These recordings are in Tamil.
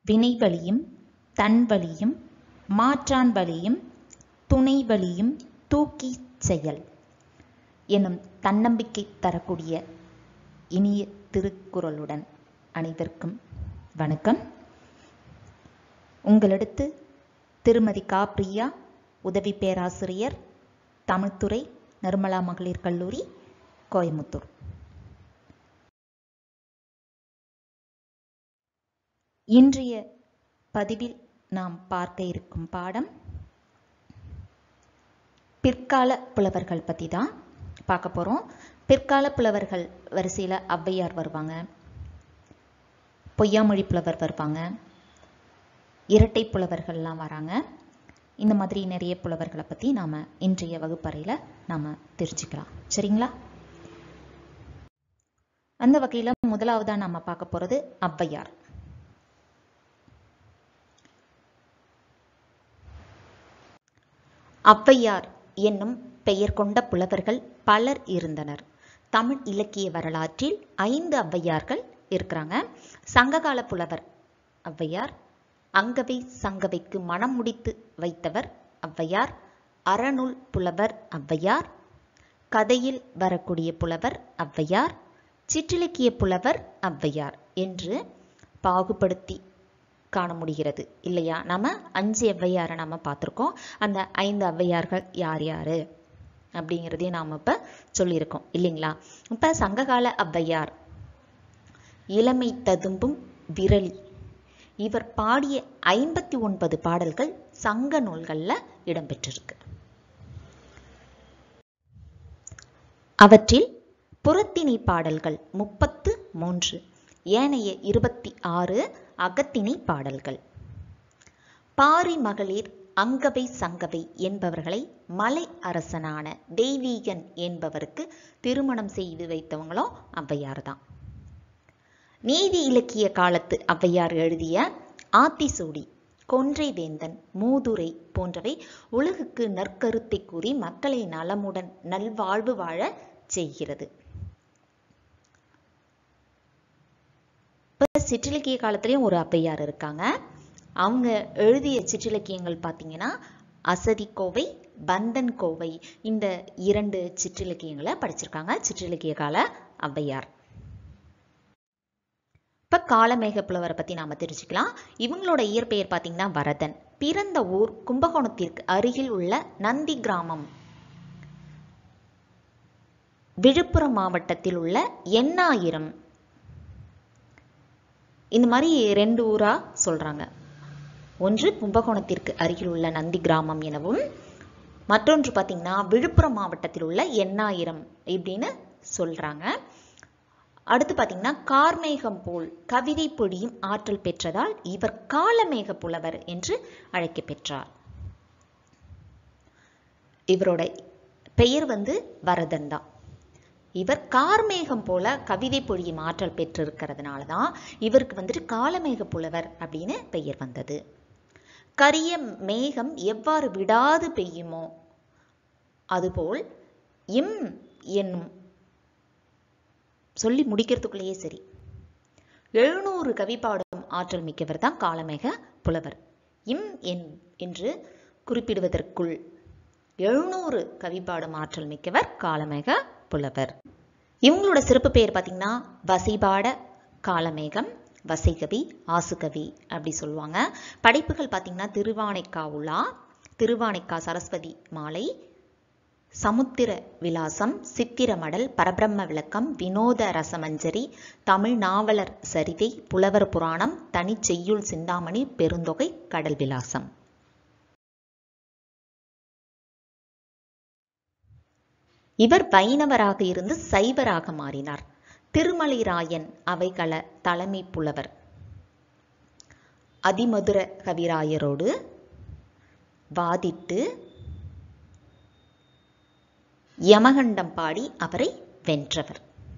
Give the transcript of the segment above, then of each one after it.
வினைவழியும் தன்வழியும் மாற்றான் வழியும் துணை வழியும் தூக்கி செயல் எனும் தன்னம்பிக்கை தரக்கூடிய இனிய திருக்குறளுடன் அனைவருக்கும் வணக்கம் உங்களடுத்து திருமதி கா பிரியா உதவி பேராசிரியர் தமிழ்துறை நிர்மலா மகளிர் கல்லூரி கோயமுத்தூர் இன்றைய பதிவில் நாம் பார்க்க இருக்கும் பாடம் பிற்கால புலவர்கள் பற்றி தான் பார்க்க போகிறோம் பிற்கால புலவர்கள் வரிசையில் ஔவையார் வருவாங்க பொய்யாமொழி புலவர் வருவாங்க இரட்டை புலவர்கள்லாம் வராங்க இந்த மாதிரி நிறைய புலவர்களை பற்றி நாம் இன்றைய வகுப்பறையில் நாம் தெரிஞ்சுக்கலாம் சரிங்களா அந்த வகையில் முதலாவதாக நம்ம பார்க்க போகிறது ஔவையார் ஔவையார் என்னும் பெயர் கொண்ட புலவர்கள் பலர் இருந்தனர் தமிழ் இலக்கிய வரலாற்றில் ஐந்து ஔவையார்கள் இருக்கிறாங்க சங்ககால புலவர் ஔவையார் அங்கவை சங்கவைக்கு மனம் முடித்து வைத்தவர் ஔவையார் அறநூல் புலவர் ஔவையார் கதையில் வரக்கூடிய புலவர் ஔவையார் சிற்றிலக்கிய புலவர் ஔவையார் என்று பாகுபடுத்தி காண முடிகிறது இல்லையா நம்ம அஞ்சு ஔவையாரை நம்ம பார்த்துருக்கோம் அந்த ஐந்து ஔவையார்கள் யார் யார் அப்படிங்கிறதையும் நாம் இப்போ சொல்லியிருக்கோம் இல்லைங்களா இப்போ சங்ககால ஔவையார் இளமை ததும்பும் விரலி இவர் பாடிய ஐம்பத்தி ஒன்பது பாடல்கள் சங்க நூல்களில் இடம்பெற்றிருக்கு அவற்றில் புறத்திணை பாடல்கள் முப்பத்து மூன்று ஏனைய இருபத்தி ஆறு அகத்திணை பாடல்கள் பாரி மகளிர் அங்கவை சங்கவை என்பவர்களை மலை அரசனான தெய்வீகன் என்பவருக்கு திருமணம் செய்து வைத்தவங்களும் ஔவையார் தான் நீதி இலக்கிய காலத்து ஔவையார் எழுதிய ஆத்திசூடி கொன்றை வேந்தன் மூதுரை போன்றவை உலகுக்கு நற்கருத்தை கூறி மக்களை நலமுடன் நல்வாழ்வு வாழ செய்கிறது இப்போ சிற்றிலக்கிய காலத்துலேயும் ஒரு ஔவையார் இருக்காங்க அவங்க எழுதிய சிற்றிலக்கியங்கள் பார்த்தீங்கன்னா அசதி கோவை பந்தன் கோவை இந்த இரண்டு சிற்றிலக்கியங்களை படிச்சிருக்காங்க சிற்றிலக்கிய கால ஔவையார் இப்போ காலமேக புலவரை பற்றி நாம் தெரிஞ்சுக்கலாம் இவங்களோட இயற்பெயர் பார்த்தீங்கன்னா வரதன் பிறந்த ஊர் கும்பகோணத்திற்கு அருகில் உள்ள நந்தி கிராமம் விழுப்புரம் மாவட்டத்தில் உள்ள எண்ணாயிரம் இந்த மாதிரி ரெண்டு ஊரா சொல்றாங்க ஒன்று கும்பகோணத்திற்கு அருகில் உள்ள நந்தி கிராமம் எனவும் மற்றொன்று பார்த்தீங்கன்னா விழுப்புரம் மாவட்டத்தில் உள்ள எண்ணாயிரம் இப்படின்னு சொல்றாங்க அடுத்து பார்த்தீங்கன்னா கார்மேகம் போல் கவிதை பொழியும் ஆற்றல் பெற்றதால் இவர் காலமேக புலவர் என்று அழைக்க பெற்றார் இவரோட பெயர் வந்து வரதன் தான் இவர் கார்மேகம் போல கவிதை பொழியும் ஆற்றல் பெற்றிருக்கிறதுனால தான் இவருக்கு வந்துட்டு காலமேக புலவர் அப்படின்னு பெயர் வந்தது கரிய மேகம் எவ்வாறு விடாது பெய்யுமோ அதுபோல் இம் என்னும் சொல்லி முடிக்கிறதுக்குள்ளேயே சரி எழுநூறு கவி பாடும் ஆற்றல் மிக்கவர் தான் காலமேக புலவர் இம் என் என்று குறிப்பிடுவதற்குள் எழுநூறு கவி பாடும் ஆற்றல் மிக்கவர் காலமேக புலவர் இவங்களோட சிறப்பு பெயர் பார்த்தீங்கன்னா வசைபாட காலமேகம் வசைகவி ஆசுகவி அப்படி சொல்லுவாங்க படைப்புகள் பார்த்தீங்கன்னா திருவானைக்கா உலா திருவானைக்கா சரஸ்வதி மாலை சமுத்திர விலாசம் சித்திரமடல் பரபிரம்ம விளக்கம் வினோத ரசமஞ்சரி தமிழ் நாவலர் சரிதை புலவர் புராணம் தனி செய்யுள் சிந்தாமணி பெருந்தொகை கடல் விலாசம் இவர் வைணவராக இருந்து சைவராக மாறினார் திருமலைராயன் அவைகள தலைமை புலவர் அதிமதுர கவிராயரோடு வாதிட்டு யமகண்டம் பாடி அவரை வென்றவர்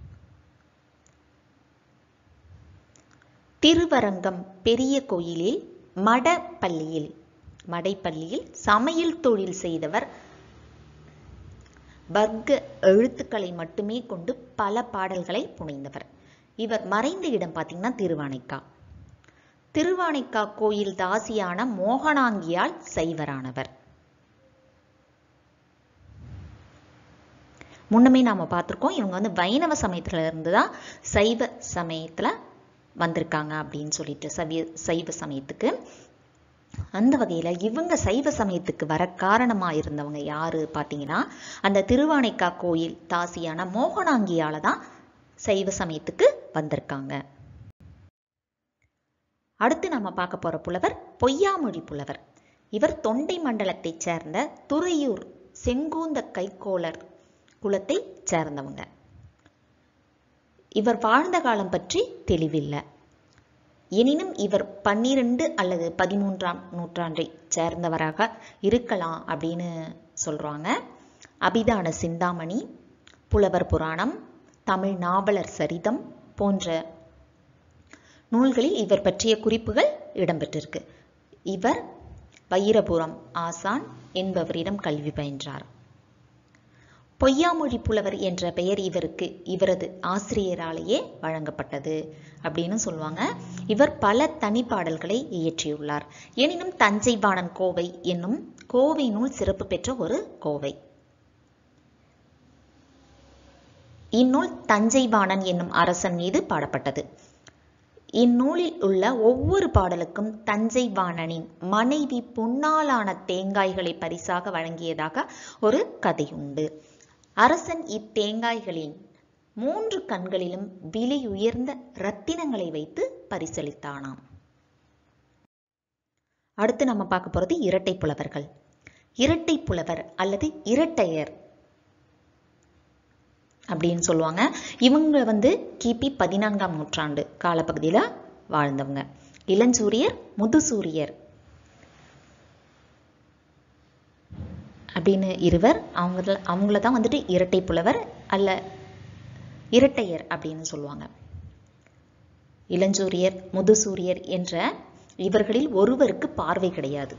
திருவரங்கம் பெரிய கோயிலில் மடப்பள்ளியில் மடைப்பள்ளியில் சமையல் தொழில் செய்தவர் வர்க்க எழுத்துக்களை மட்டுமே கொண்டு பல பாடல்களை புனைந்தவர் இவர் மறைந்த இடம் பார்த்தீங்கன்னா திருவானைக்கா திருவானைக்கா கோயில் தாசியான மோகனாங்கியால் சைவரானவர் முன்னமே நாம பார்த்துருக்கோம் இவங்க வந்து வைணவ சமயத்துல இருந்து தான் சைவ சமயத்துல வந்திருக்காங்க அப்படின்னு சொல்லிட்டு சவிய சைவ சமயத்துக்கு அந்த வகையில இவங்க சைவ சமயத்துக்கு வர காரணமா இருந்தவங்க யாரு பார்த்தீங்கன்னா அந்த திருவானைக்கா கோயில் தாசியான மோகனாங்கியால தான் சைவ சமயத்துக்கு வந்திருக்காங்க அடுத்து நம்ம பார்க்க போற புலவர் பொய்யாமொழி புலவர் இவர் தொண்டை மண்டலத்தைச் சேர்ந்த துறையூர் செங்கூந்த கைக்கோளர் குலத்தை சேர்ந்தவங்க இவர் வாழ்ந்த காலம் பற்றி தெளிவில்லை எனினும் இவர் பன்னிரண்டு அல்லது பதிமூன்றாம் நூற்றாண்டை சேர்ந்தவராக இருக்கலாம் அப்படின்னு சொல்றாங்க அபிதான சிந்தாமணி புலவர் புராணம் தமிழ் நாவலர் சரிதம் போன்ற நூல்களில் இவர் பற்றிய குறிப்புகள் இடம்பெற்றிருக்கு இவர் வைரபுரம் ஆசான் என்பவரிடம் கல்வி பயின்றார் பொய்யாமொழி புலவர் என்ற பெயர் இவருக்கு இவரது ஆசிரியராலேயே வழங்கப்பட்டது அப்படின்னு சொல்லுவாங்க இவர் பல தனிப்பாடல்களை இயற்றியுள்ளார் எனினும் தஞ்சை பாணன் கோவை என்னும் கோவை நூல் சிறப்பு பெற்ற ஒரு கோவை இந்நூல் தஞ்சை பாணன் என்னும் அரசன் மீது பாடப்பட்டது இந்நூலில் உள்ள ஒவ்வொரு பாடலுக்கும் தஞ்சை வாணனின் மனைவி பொன்னாலான தேங்காய்களை பரிசாக வழங்கியதாக ஒரு கதை உண்டு அரசன் இத்தேங்காய்களின் மூன்று கண்களிலும் விலை உயர்ந்த ரத்தினங்களை வைத்து பரிசளித்தானாம் அடுத்து நம்ம பார்க்க போறது இரட்டை புலவர்கள் இரட்டை புலவர் அல்லது இரட்டையர் அப்படின்னு சொல்லுவாங்க இவங்க வந்து கிபி பதினான்காம் நூற்றாண்டு காலப்பகுதியில் வாழ்ந்தவங்க இளஞ்சூரியர் முதுசூரியர் அப்படின்னு இருவர் அவங்க அவங்கள தான் வந்துட்டு இரட்டை புலவர் அல்ல இரட்டையர் அப்படின்னு சொல்லுவாங்க இளஞ்சூரியர் முதுசூரியர் என்ற இவர்களில் ஒருவருக்கு பார்வை கிடையாது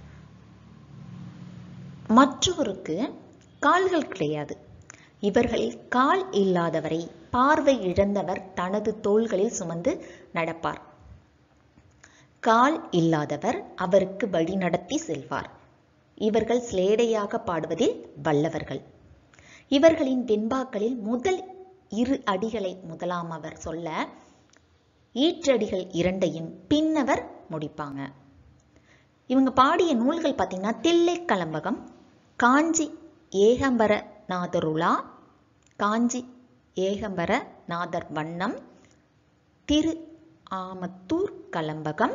மற்றவருக்கு கால்கள் கிடையாது இவர்களில் கால் இல்லாதவரை பார்வை இழந்தவர் தனது தோள்களில் சுமந்து நடப்பார் கால் இல்லாதவர் அவருக்கு வழி நடத்தி செல்வார் இவர்கள் சிலேடையாக பாடுவதில் வல்லவர்கள் இவர்களின் வெண்பாக்களில் முதல் இரு அடிகளை முதலாம் அவர் சொல்ல ஈற்றடிகள் இரண்டையும் பின்னவர் முடிப்பாங்க இவங்க பாடிய நூல்கள் பார்த்தீங்கன்னா தில்லை கலம்பகம் காஞ்சி ஏகம்பர நாதருலா காஞ்சி ஏகம்பர நாதர் வண்ணம் திரு ஆமத்தூர் கலம்பகம்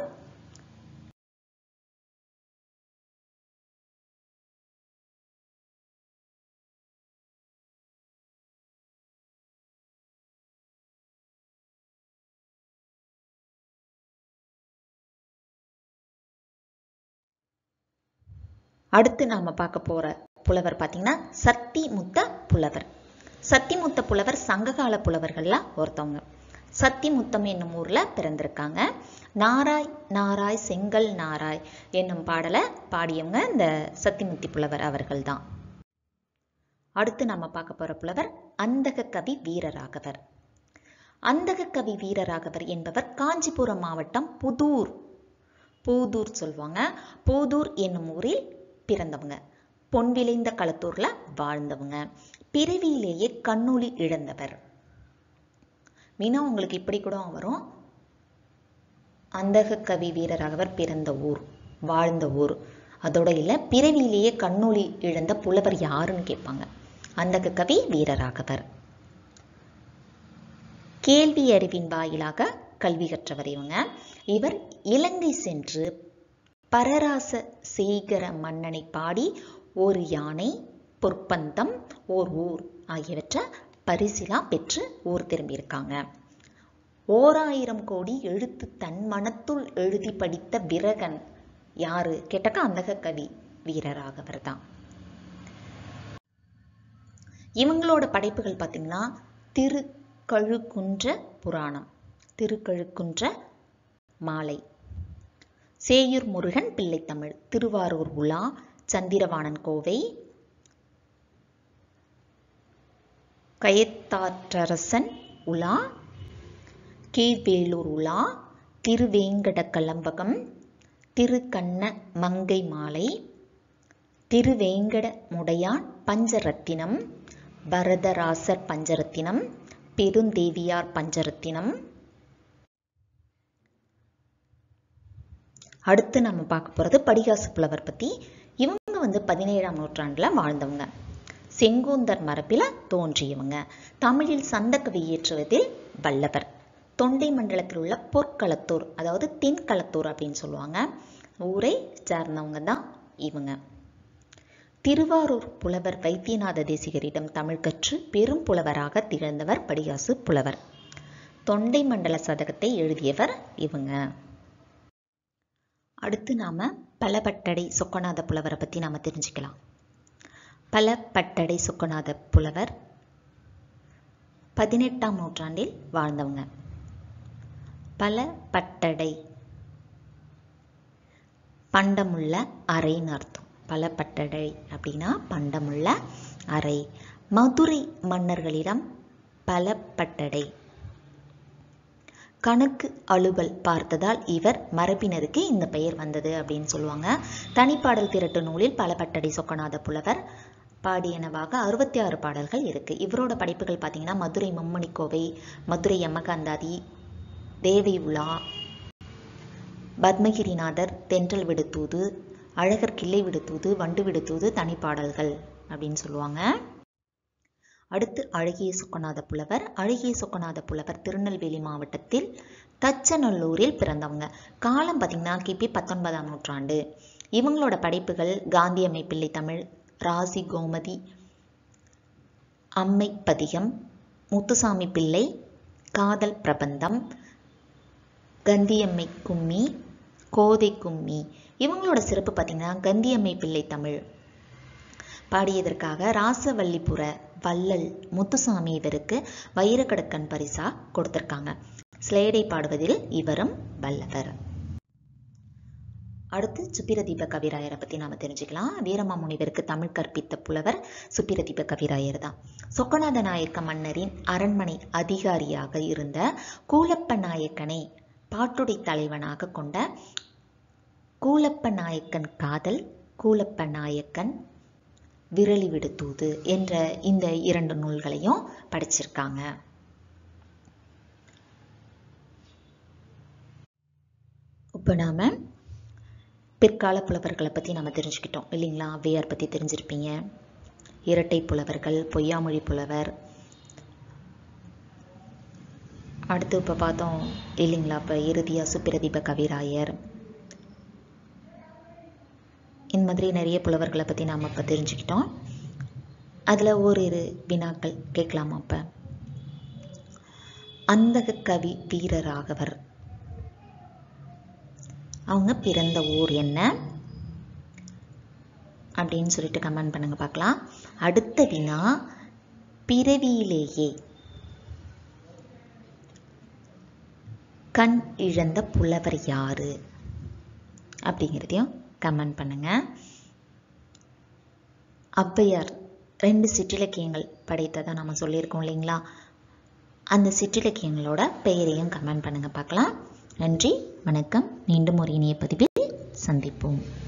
அடுத்து நாம பார்க்க போற புலவர் பார்த்தீங்கன்னா சத்திமுத்த புலவர் சத்திமுத்த புலவர் சங்ககால புலவர்கள்ல ஒருத்தவங்க சத்திமுத்தம் என்னும் ஊர்ல பிறந்திருக்காங்க நாராய் நாராய் செங்கல் நாராய் என்னும் பாடலை பாடியவங்க இந்த சத்திமுத்தி புலவர் அவர்கள் தான் அடுத்து நம்ம பார்க்க போற புலவர் அந்தக கவி வீரராகவர் அந்தக கவி வீரராகவர் என்பவர் காஞ்சிபுரம் மாவட்டம் புதூர் பூதூர் சொல்லுவாங்க பூதூர் என்னும் ஊரில் பிறந்தவங்க பொன் விளைந்த களத்தூர்ல வாழ்ந்தவங்க பிறவியிலேயே கண்ணொளி இழந்தவர் மீனா உங்களுக்கு இப்படி கூட வரும் அந்தக கவி வீரராகவர் பிறந்த ஊர் வாழ்ந்த ஊர் அதோட இல்லை பிறவியிலேயே கண்ணொளி இழந்த புலவர் யாருன்னு கேட்பாங்க அந்தக கவி வீரராகவர் கேள்வி அறிவின் வாயிலாக கல்வி கற்றவர் இவங்க இவர் இலங்கை சென்று பரராச சேகர மன்னனை பாடி ஒரு யானை பொற்பந்தம் ஓர் ஊர் ஆகியவற்றை பரிசிலா பெற்று ஊர் திரும்பியிருக்காங்க ஓராயிரம் கோடி எழுத்து தன் மனத்துள் எழுதி படித்த விரகன் யாரு கேட்டாக்கா அந்தக கவி வீரராகவர் தான் இவங்களோட படைப்புகள் பார்த்தீங்கன்னா திருக்கழுக்குன்ற புராணம் திருக்கழுக்குன்ற மாலை சேயூர் முருகன் பிள்ளைத்தமிழ் திருவாரூர் உலா சந்திரவாணன் கோவை கயத்தாற்றரசன் உலா கீழ்வேலூர் உலா திருவேங்கட கலம்பகம் திருக்கண்ண மங்கை மாலை திருவேங்கட முடையான் பஞ்சரத்தினம் வரதராசர் பஞ்சரத்தினம் பெருந்தேவியார் பஞ்சரத்தினம் அடுத்து நம்ம பார்க்க போகிறது படிகாசு புலவர் பற்றி இவங்க வந்து பதினேழாம் நூற்றாண்டில் வாழ்ந்தவங்க செங்கூந்தர் மரபில் தோன்றியவங்க தமிழில் சந்தக்கவி இயற்றுவதில் வல்லவர் தொண்டை மண்டலத்தில் உள்ள பொற்களத்தூர் அதாவது தென்களத்தூர் அப்படின்னு சொல்லுவாங்க ஊரை சார்ந்தவங்க தான் இவங்க திருவாரூர் புலவர் வைத்தியநாத தேசிகரிடம் தமிழ் கற்று பெரும் புலவராக திகழ்ந்தவர் படிகாசு புலவர் தொண்டை மண்டல சதகத்தை எழுதியவர் இவங்க அடுத்து நாம பலபட்டடை சொக்கநாத புலவரை பற்றி நாம தெரிஞ்சுக்கலாம் பலபட்டடை சொக்கநாத புலவர் பதினெட்டாம் நூற்றாண்டில் வாழ்ந்தவங்க பலபட்டடை பண்டமுள்ள அறைன்னு அர்த்தம் பலபட்டடை அப்படின்னா பண்டமுள்ள அறை மதுரை மன்னர்களிடம் பலபட்டடை கணக்கு அலுவல் பார்த்ததால் இவர் மரபினருக்கு இந்த பெயர் வந்தது அப்படின்னு சொல்லுவாங்க தனிப்பாடல் திரட்டு நூலில் பலபட்டடை சொக்கநாத புலவர் பாடியனவாக அறுபத்தி ஆறு பாடல்கள் இருக்கு இவரோட படைப்புகள் பார்த்தீங்கன்னா மதுரை மும்மணி கோவை மதுரை யமகந்தாதி தேவை உலா பத்மகிரிநாதர் தென்றல் விடுத்தூது அழகர் கிள்ளை விடுத்தூது வண்டு விடுத்தூது தனிப்பாடல்கள் அப்படின்னு சொல்லுவாங்க அடுத்து அழகிய சொக்கநாத புலவர் அழகிய சொக்கநாத புலவர் திருநெல்வேலி மாவட்டத்தில் தச்சநல்லூரில் பிறந்தவங்க காலம் பார்த்தீங்கன்னா கிபி பத்தொன்பதாம் நூற்றாண்டு இவங்களோட படைப்புகள் காந்தியம்மை பிள்ளை தமிழ் ராசி கோமதி அம்மை பதிகம் முத்துசாமி பிள்ளை காதல் பிரபந்தம் கந்தியம்மை கும்மி கோதை கும்மி இவங்களோட சிறப்பு பார்த்தீங்கன்னா கந்தியம்மை பிள்ளை தமிழ் பாடியதற்காக ராசவல்லிபுர வள்ளல் முத்துசாமி இவருக்கு வைரக்கடக்கன் பரிசா கொடுத்திருக்காங்க ஸ்லேடை பாடுவதில் இவரும் வல்லவர் அடுத்து சுப்பிரதீப கவிராயரை பற்றி நாம் தெரிஞ்சுக்கலாம் வீரமாமுனிவருக்கு தமிழ் கற்பித்த புலவர் சுப்பிரதீப கவிராயர் தான் சொக்கநாத நாயக்க மன்னரின் அரண்மனை அதிகாரியாக இருந்த கூலப்ப நாயக்கனை பாட்டுடை தலைவனாக கொண்ட கூலப்ப நாயக்கன் காதல் கூலப்ப நாயக்கன் விரலி விடுத்தூது என்ற இந்த இரண்டு நூல்களையும் படிச்சிருக்காங்க இப்போ நாம் பிற்கால புலவர்களை பற்றி நம்ம தெரிஞ்சுக்கிட்டோம் இல்லைங்களா ஔவையார் பற்றி தெரிஞ்சிருப்பீங்க இரட்டை புலவர்கள் பொய்யாமொழி புலவர் அடுத்து இப்போ பார்த்தோம் இல்லைங்களா இப்போ இறுதியாக சுப்பிரதீப கவிராயர் இந்த மாதிரி நிறைய புலவர்களை பற்றி நாம் இப்போ தெரிஞ்சுக்கிட்டோம் அதில் ஓரிரு வினாக்கள் கேட்கலாமா அப்போ அந்தக கவி வீரராகவர் அவங்க பிறந்த ஊர் என்ன அப்படின்னு சொல்லிட்டு கமெண்ட் பண்ணுங்க பார்க்கலாம் அடுத்த வினா பிறவியிலேயே கண் இழந்த புலவர் யாரு அப்படிங்கிறதையும் கமெண்ட் பண்ணுங்க ஔவையார் ரெண்டு சிற்றிலக்கியங்கள் படைத்ததை நம்ம சொல்லியிருக்கோம் இல்லைங்களா அந்த சிற்றிலக்கியங்களோட பெயரையும் கமெண்ட் பண்ணுங்க பார்க்கலாம் நன்றி வணக்கம் மீண்டும் ஒரு இணைய பதிவில் சந்திப்போம்